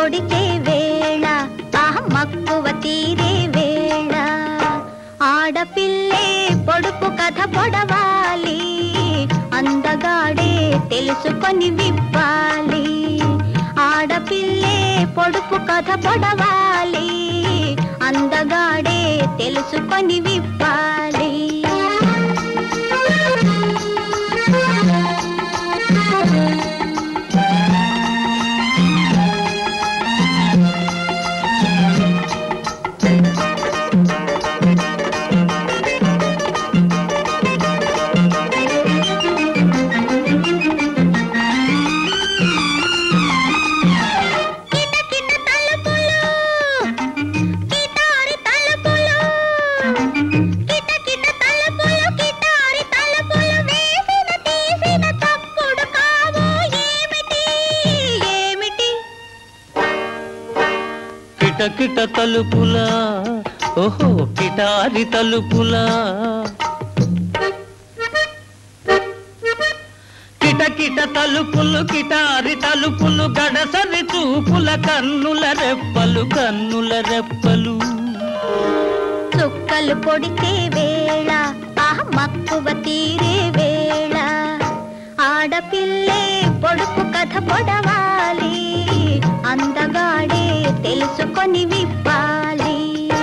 పొడిచే వేళ ఆహ మక్కువ తీరే వేళ ఆడపిల్లే పొడుపు కథ పొడవాలి అందగాడే తెలుసుకొని విప్పాలి ఆడపిల్లే పొడుపు కథ పొడవాలి అందగాడే తెలుసుకొని విప్పాలి కిటకిట తలుపులు కిటారి తలుపులు కిటకిట తలుపులు కిటారి తలుపులు వేసిన తీసిన తప్పుడు కావు ఏమిటి ఏమిటి కిటకిట తలుపులా ఓహో కిటారి తలుపులా కిటకిట తలుపులు కిటారి తలుపులు గడసరి చూపుల కన్నుల రెప్పలు కన్నుల రెప్పలు చుక్కలు పొడిచే వేళ ఆహ మక్కువ తీరే వేళ ఆడపిల్లే పొడుపు కథ పొడవాలి అందగాడే తెలుసుకొని విప్పాలి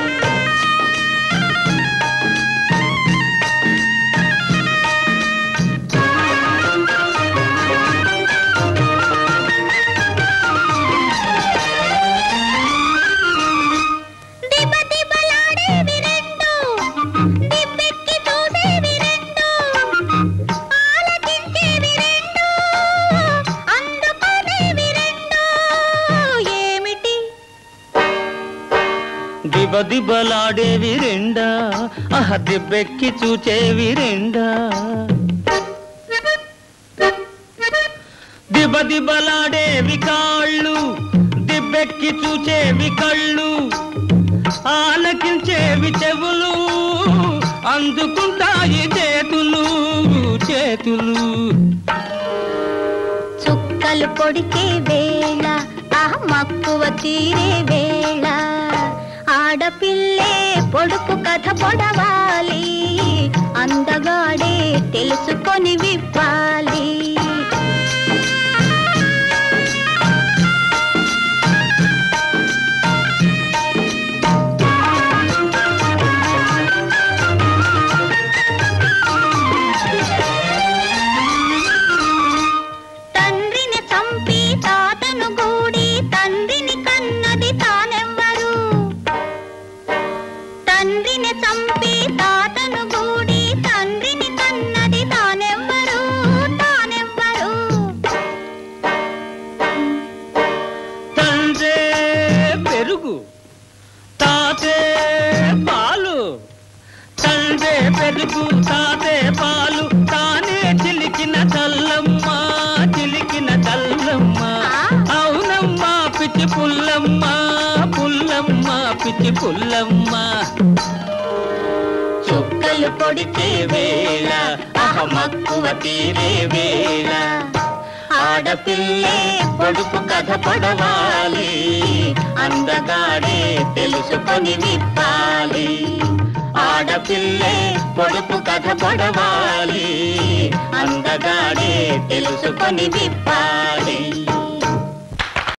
దిబ దిబలాడేవి రెండు దిబ్బెక్కి చూసేవి రెండు ఆలకించేవి రెండు అందుకునేవి రెండు ఏమిటి దిబ దిబలాడేవి రెండా ఆహ దిబ్బెక్కి చూచేవి రెండా దిబ దిబలాడేవి కాళ్ళు దిబ్బెక్కి చూచేవి కళ్ళు ఆలకించేవి చెవులు అందుకుంటాయి చేతులు చేతులు చుక్కలు పొడిచే వేళ ఆహ మక్కువ తీరే వేళ ఆడపిల్లే పొడుపు కథ పొడవాలి అందగాడే తెలుసుకొని విప్పాలి తండ్రిని చంపి తాతను గూడి తండ్రిని కన్నది తానెవ్వరు తండ్రిని చంపి తాతను గూడి తండ్రిని కన్నది తానెవ్వరు తానెవ్వరు తండ్రే పెరుగు తాతే పాలు తండ్రే పెరుగు తాతే పాలు తానే చిలికిన చల్లమ్మ చిలికిన చల్లమ్మ అవునమ్మ పిచ్చి పుల్లమ్మ పుల్లమ్మ పిచ్చి పుల్లమ్మ చుక్కలు పొడిచే వేళ అహ మక్కువ తీరే వేళ ఆడపిల్లే పొడుపు కథ పొడవాలి అందగాడే తెలుసుకొని విప్పాలి ఆడపిల్లే పొడుపు కథ పొడవాలి అందగాడే తెలుసుకొని విప్పాలి